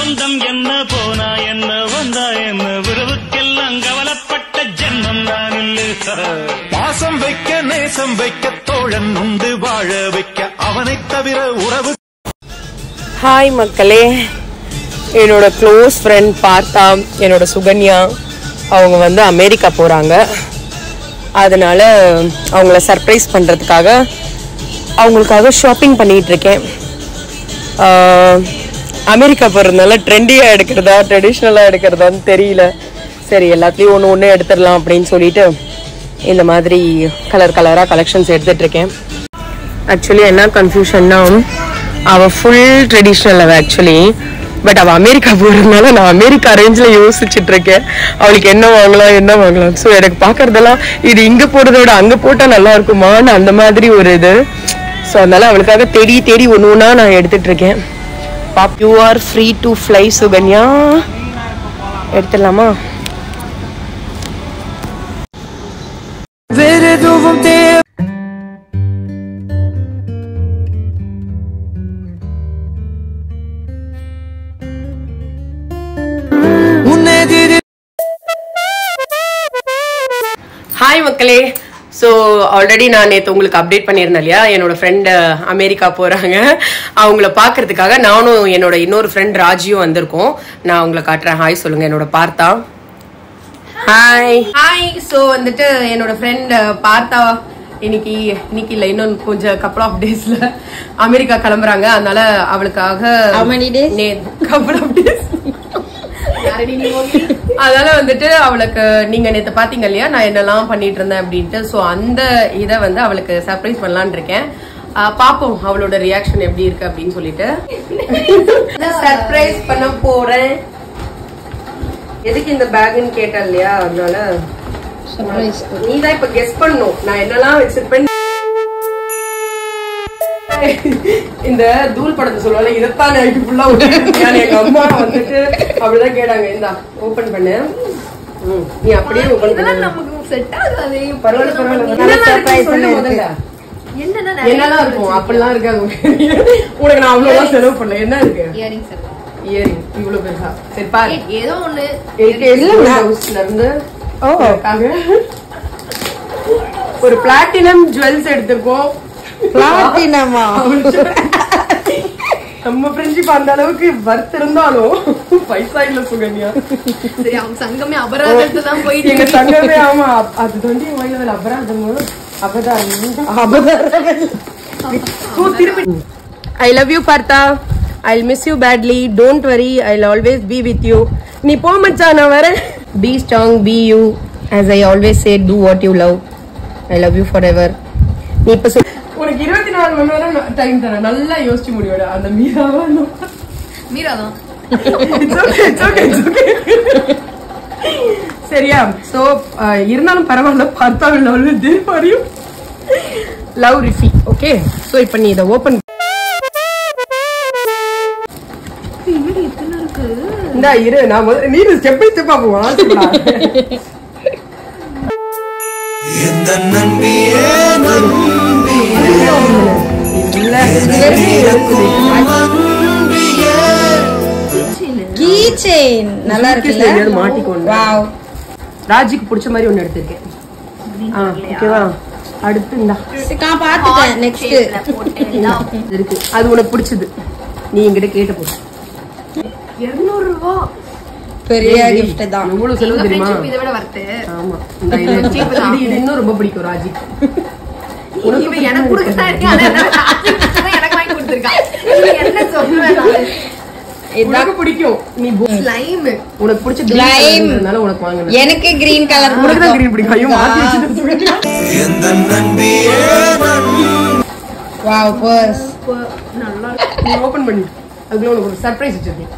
பந்தம் என்ன போனா என்ன வந்தா என்ன உறவுக்கெல்லாம் கவலைப்பட்ட ஜென்மம் நான் இல்லை பாசம் வைக்க நேசம் வைக்க தோழன் உண்டு வாழ வைக்க அவனைத் தவிர உறவு ஹாய் மக்களே என்னோட க்ளோஸ் ஃப்ரெண்ட் பார்த்தா என்னோட சுகன்யா அவங்க வந்து அமெரிக்கா போகிறாங்க அதனால அவங்கள சர்ப்ரைஸ் பண்ணுறதுக்காக அவங்களுக்காக ஷாப்பிங் பண்ணிகிட்டு இருக்கேன் ஆஹ், அமெரிக்கா போகிறதுனால ட்ரெண்டியாக எடுக்கிறதா ட்ரெடிஷ்னலாக எடுக்கிறதான்னு தெரியல சரி எல்லாத்துலேயும் ஒன்று ஒன்று எடுத்துடலாம் அப்படின்னு சொல்லிட்டு இந்த மாதிரி கலர் கலராக கலெக்ஷன்ஸ் எடுத்துட்ருக்கேன் ஆக்சுவலி என்ன கன்ஃபியூஷன்னா அவ ஃபுல் ட்ரெடிஷ்னல் அவ ஆக்சுவலி பட் அவ அமெரிக்கா போறதுனால நான் அமெரிக்கா ரேஞ்சில் யோசிச்சுட்டு இருக்கேன் அவளுக்கு என்ன வாங்கலாம் என்ன வாங்கலாம் ஸோ எனக்கு பார்க்கறதெல்லாம் இது இங்க போறதை விட அங்க போட்டா நல்லா இருக்குமான்னு அந்த மாதிரி ஒரு இது ஸோ அதனால அவளுக்காக தேடி தேடி ஒன்று ஒன்றா நான் எடுத்துட்டு இருக்கேன் pop you are free to fly Sukanya எடுத்துடலாமா வேற எதுவும் தேவை ஹாய் மக்களே ஸோ ஆல்ரெடி நான் நேற்று உங்களுக்கு அப்டேட் பண்ணியிருந்தேன் இல்லையா என்னோட ஃப்ரெண்டு அமெரிக்கா போகிறாங்க அவங்கள பார்க்கறதுக்காக நானும் என்னோட இன்னொரு ஃப்ரெண்ட் ராஜியும் வந்திருக்கோம் நான் உங்களை காட்டுறேன் ஹாய் சொல்லுங்க என்னோட பார்த்தா ஹாய் ஹாய் ஸோ வந்துட்டு என்னோட ஃப்ரெண்ட் பார்த்தா இன்னைக்கு இன்னைக்கு இல்லை இன்னும் கொஞ்சம் கப்பல் ஆஃப் டேஸ்ல அமெரிக்கா கிளம்புறாங்க அதனால அவளுக்காக How many days? கப்பல் ஆஃப் டேஸ் அதனால வந்துட்டு அவளுக்கு நீங்க நேத்து பாத்தீங்க இல்லையா நான் என்னெல்லாம் பண்ணிட்டு இருந்தேன் அப்படின்ட்டு சோ அந்த இத வந்து அவளுக்கு சர்ப்ரைஸ் பண்ணலாம்னு இருக்கேன் ஆஹ் பாப்போம் அவளோட ரியாக்ஷன் எப்படி இருக்கு அப்படின்னு சொல்லிட்டு சர்ப்ரைஸ் பண்ண போறேன் எதுக்கு இந்த பேக்னு கேட்டா இல்லையா அதனால சர்ப்ரைஸ் நீ தான் இப்ப கெஸ் பண்ணும் நான் என்னெல்லாம் வச்சிருப்பேன் இந்த தூள் படத்தை சொல்லுவாங்க இதைத்தான் நைட்டு ஃபுல்லா விட்டுருக்கேன் எங்க அம்மா வந்துட்டு அப்படிதான் கேட்டாங்க இந்தா ஓபன் பண்ணு ம், நீ அப்படியே ஓபன் பண்ணு நமக்கு செட் ஆகாது பரவாயில்ல பரவாயில்ல என்னெல்லாம் surprise சொல்லு பண்ண முதல்ல. என்னென்ன என்னெல்லாம் இருக்கும் அப்படிலாம் இருக்காது உனக்கு நான் அவ்வளவுதான் செலவு பண்ணல என்ன இருக்கு இயரிங்ஸ் இருக்கு இயரிங் இவ்வளவு பெருசா சரி பாரு ஏதோ ஒண்ணு ஹவுஸ்ல இருந்து இருக்காங்க. ஒரு பிளாட்டினம் ஜுவல்ஸ் எடுத்திருக்கோம் பிளாட்டினமா நம்ம ஃப்ரெண்ட்ஷிப் அந்த அளவுக்கு வர்த் இருந்தாலும் பைசா இல்ல சுகன்யா சரி அவங்க சங்கமே அபராதத்தை தான் போயிட்டு எங்க தங்கமே ஆமா அப்- அது வந்து என் வயல அபராதம் அபராதம் ஐ லவ் யூ பார்த்தா I miss you badly don't worry I always be with you நீ போ மச்சான் நான் வரேன் be strong be you as I always say do what you love I love you forever நீ இப்ப சொல்- உனக்கு இருபத்தி நாலு மணி நேரம் டைம் தரேன் நல்லா யோசிச்சு முடியோட அந்த மீறாவா மீரா தான் It's okay, it's okay, it's okay. சரியா சோ இருந்தாலும் பரவாயில்ல பார்த்தா லவ் தீபாவளியும் லவ் ரிஃபி ஓகே சோ இப்போ நீ இதை ஓபன் இந்தா இரு நான் முதல்ல நீ ஸ்டெப் பை ஸ்டெப்பா போவான் எந்த நம்பியே கீ செயின் நல்லா இருக்குல்ல மாட்டிக்கோங்க வாவ் ராஜிக்கு பிடிச்ச மாதிரி ஒண்ணு எடுத்திருக்கேன் ஆ, ஓகேவா அடுத்து இந்தா நான் பாத்துட்டேன் நெக்ஸ்ட் இது இருக்கு அது உனக்கு பிடிச்சது நீ என்கிட்ட கேட்ட போது இருநூறு ரூபா பெரிய கிஃப்ட் தான் எவ்வளவு செலவு தெரியுமா இதை விட வரத்து ஆமா இந்த இது இது- இது இன்னும் ரொம்ப பிடிக்கும் ராஜி இவன் எனக்கு கொடுக்கத்தான் இருக்கு ஆனா நான் எனக்கு வாங்கி கொடுத்துருக்கா என்ன சொல்லுவேன் உனக்கு பிடிக்கும் நீ ஸ்லைம் உனக்கு பிடிச்ச Lime. அதனால உனக்கு வாங்கினேன் எனக்கு கிரீன் கலர் உனக்கு தான் கிரீன் பிடிக்கும் ஐயோ மாத்தி வச்சுட்டு எந்த நம்பியே வாவ் பர்ஸ் நீ ஓபன் பண்ணி அதுக்குள்ள உனக்கு ஒரு சர்ப்ரைஸ் வச்சிருக்கேன்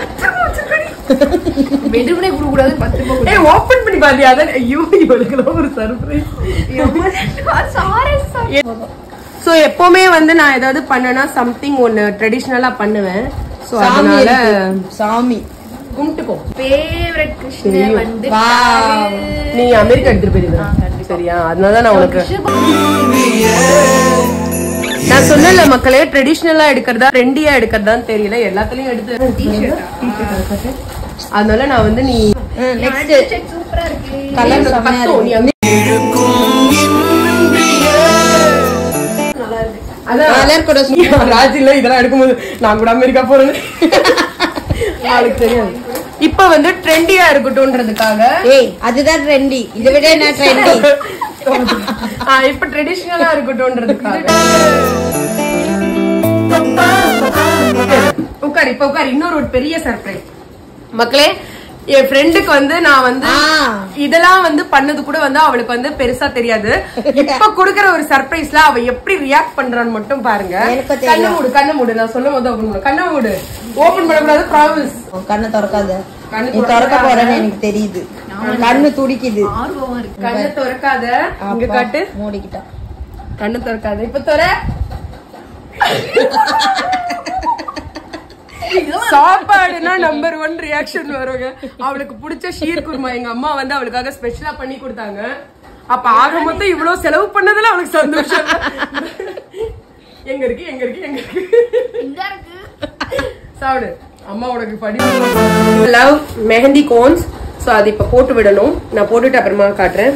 வெறுமனே கொடுக்க கூடாது பத்து ரூபாய் ஏய் ஓபன் பண்ணி பாத்தியா அதான் ஐயோ இவளுக்கு ஒரு சர்ப்ரைஸ் சாரி சோ எப்பவுமே வந்து நான் ஏதாவது பண்ணனா சம்திங் ஒன்னு ட்ரெடிஷ்னலா பண்ணுவேன் சோ சாமி அதனால இருக்கு. சாமி கும்பிட்டுக்கோ ஃபேவரட் கிருஷ்ண தெரியும். வந்து வாவ் நீ அமெரிக்கா எடுத்துட்டு போயிருக்க சரியா அதனால தான் நான் உனக்கு நான் சொன்னல மக்களே ட்ரெடிஷ்னலா எடுக்கிறதா ட்ரெண்டியா எடுக்கிறதான்னு தெரியல எல்லாத்துலயும் எடுத்து அதனால நான் வந்து நீ நெக்ஸ்ட் சூப்பரா இருக்கு கலர் செம்மையா பத்தும், நீ இருக்கு வந்து அதான் கலர் கூட ராஜில இதெல்லாம் எடுக்கும்போது நான் கூட அமெரிக்கா போறேன்னு அவளுக்கு தெரியாது இப்ப வந்து ட்ரெண்டியா இருக்கட்டும்ன்றதுக்காக ஏய் அதுதான் ட்ரெண்டி இதை விட என்ன ட்ரெண்டி ஆ, இப்ப ட்ரெடிஷ்னலா இருக்கட்டும்ன்றதுக்காக உட்கார் இப்ப உட்கார் இன்னொரு ஒரு பெரிய சர்ப்ரைஸ் மக்களே என் ஃப்ரெண்டுக்கு வந்து நான் வந்து ஆ. இதெல்லாம் வந்து பண்ணது கூட வந்து அவளுக்கு வந்து பெருசா தெரியாது இப்ப குடுக்கற ஒரு சர்ப்ரைஸ்ல அவ எப்படி ரியாக்ட் பண்றான்னு மட்டும் பாருங்க எனக்கு தெரியும். கண்ணை மூடு கண்ணை மூடு நான் சொல்லும் போது ஓபன் பண்ணு கண்ணை மூடு ஓபன் பண்ணக்கூடாது ப்ராமிஸ் கண்ணை திறக்காத கண்ணு நீ திறக்க போறேன்னு எனக்கு தெரியுது கண்ணு துடிக்குது ஆர்வமா இருக்கு கண்ணை திறக்காத இங்க அப்பா, காட்டு மூடிக்கிட்டான் கண்ணு திறக்காத இப்ப திற சாப்பாடுனா நம்பர் ஒன் ரியாக்ஷன் வருங்க அவளுக்கு பிடிச்ச ஷீர் குருமா எங்க அம்மா வந்து அவளுக்காக ஸ்பெஷலா பண்ணி கொடுத்தாங்க அப்ப ஆக மொத்தம் இவ்வளவு செலவு பண்ணதுல அவளுக்கு சந்தோஷம் எங்க இருக்கு எங்க இருக்கு எங்க இருக்கு இந்த இருக்கு சாப்பிடு அம்மா உனக்கு படி லவ் மெஹந்தி கோன்ஸ் சோ அது இப்ப போட்டு விடணும் நான் போட்டுட்டு அப்புறமா காட்டுறேன்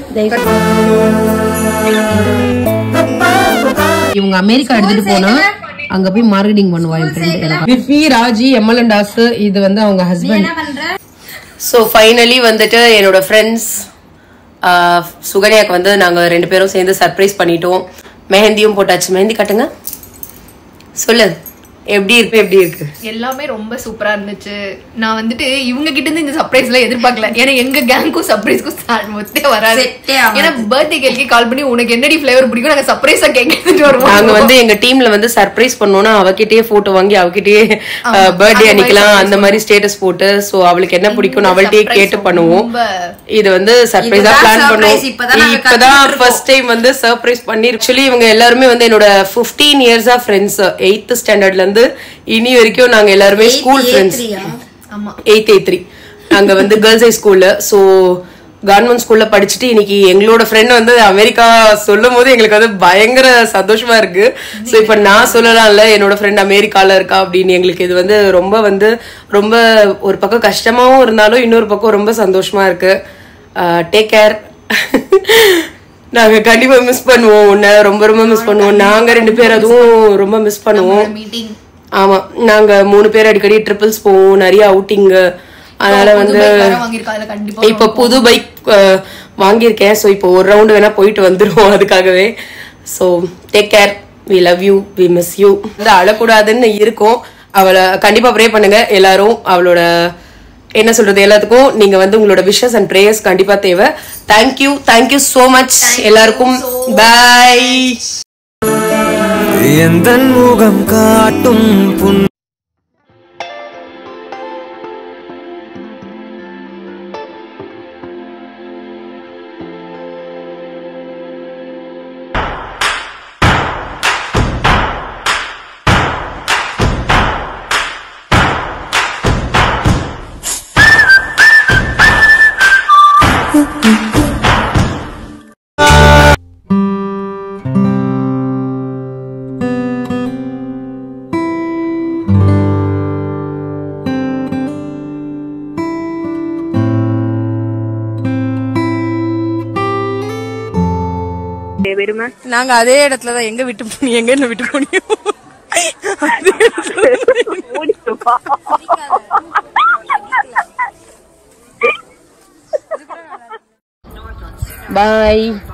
இவங்க அமெரிக்கா எடுத்துட்டு போனா அங்க போய் மார்க்கெட்டிங் பண்ணுவா என் ஃப்ரெண்ட் விஃபி ராஜி எம்எல்என் டாஸ் இது வந்து அவங்க ஹஸ்பண்ட் என்ன பண்ற ஸோ ஃபைனலி வந்துட்டு என்னோட ஃப்ரெண்ட்ஸ் சுகன்யாக்கு வந்து நாங்க ரெண்டு பேரும் சேர்ந்து சர்ப்ரைஸ் பண்ணிட்டோம் மெஹந்தியும் போட்டாச்சு மெஹந்தி காட்டுங்க சொல்லு எப்படி இருக்கு எப்படி இருக்கு எல்லாமே ரொம்ப சூப்பரா இருந்துச்சு நான் வந்துட்டு இவங்க கிட்ட இருந்து இந்த சர்ப்ரைஸ் எல்லாம் எதிர்பார்க்கல ஏன்னா எங்க கேங்க்கும் சர்ப்ரைஸ்க்கும் ஒத்தே வராது Set ஏ ஆகாது. ஏன்னா பர்த்டே கேள்வி கால் பண்ணி உனக்கு என்னடி ஃபிளேவர் பிடிக்கும் நாங்க சர்ப்ரைஸா கேக் எடுத்துட்டு வருவோம் நாங்க வந்து எங்க டீம்ல வந்து சர்ப்ரைஸ் பண்ணோம்னா அவகிட்டயே போட்டோ வாங்கி அவகிட்டயே ஆமா. பர்த்டே அந்த மாதிரி அன்னைக்கெல்லாம் surprise அந்த மாதிரி ஸ்டேட்டஸ் போட்டு சோ அவளுக்கு என்ன பிடிக்கும் அவள்கிட்டயே surprise கேட்டு பண்ணுவோம் ரொம்ப இது வந்து சர்ப்ரைஸா இதுதான் பிளான் surprise. பண்ணுவோம் இப்பதான் நாங்க இப்பதான் கத்துக்கிட்டு ஃபர்ஸ்ட் டைம் வந்து சர்ப்ரைஸ் பண்ணி ஆக்சுவலி இவங்க எல்லாருமே வந்து என்னோட 15 இயர்ஸா ஃப்ரெண்ட்ஸ் எயித் ஸ்டாண்டர்ட்ல இருந்து இனி வரைக்கும் நாங்க எல்லாருமே ஸ்கூல் ஃப்ரெண்ட்ஸ் ஆமா எயித் எயிட் த்ரீ நாங்க வந்து கேர்ள்ஸ் ஹை ஸ்கூல்ல சோ கவர்மெண்ட் ஸ்கூல்ல படிச்சுட்டு இன்னைக்கு எங்களோட ஃப்ரெண்ட் வந்து அமெரிக்கா சொல்லும் போது எங்களுக்கு வந்து பயங்கர சந்தோஷமா இருக்கு சோ இப்ப நான் சொல்லலாம்ல என்னோட ஃப்ரெண்ட் அமெரிக்கால இருக்கா அப்படின்னு எங்களுக்கு இது வந்து ரொம்ப வந்து ரொம்ப ஒரு பக்கம் கஷ்டமாவும் இருந்தாலும் இன்னொரு பக்கம் ரொம்ப சந்தோஷமா இருக்கு டேக் கேர் நாங்க கண்டிப்பா மிஸ் பண்ணுவோம் உன்னை ரொம்ப ரொம்ப மிஸ் பண்ணுவோம் நாங்க ரெண்டு பேர் அதுவும் ரொம்ப மிஸ் பண்ணுவோம் மீட்டிங் ஆமா நாங்க மூணு பேர் அடிக்கடி ட்ரிபிள்ஸ் போவோம் நிறைய அவுட்டிங் அதனால வந்து வாங்கியிருக்கோம் அதுல கண்டிப்பா இப்ப புது பைக் வாங்கியிருக்கேன் சோ இப்போ ஒரு ரவுண்ட் வேணா போயிட்டு வந்துருவோம் அதுக்காகவே so take care we love you we miss you வந்து அழக்கூடாதுன்னு இருக்கும் அவளை கண்டிப்பா ப்ரே பண்ணுங்க எல்லாரும் அவளோட என்ன சொல்றது எல்லாத்துக்கும் நீங்க வந்து உங்களோட விஷஸ் அண்ட் ப்ரேயர்ஸ் கண்டிப்பா தேவை தேங்க்யூ தேங்க்யூ சோ மச் எல்லாருக்கும் பாய் எந்தன் முகம் காட்டும் புன் நாங்க அதே இடத்துல தான் எங்க விட்டு போனீங்க எங்க என்ன விட்டு போனீங்க அதே இடத்துல பாய்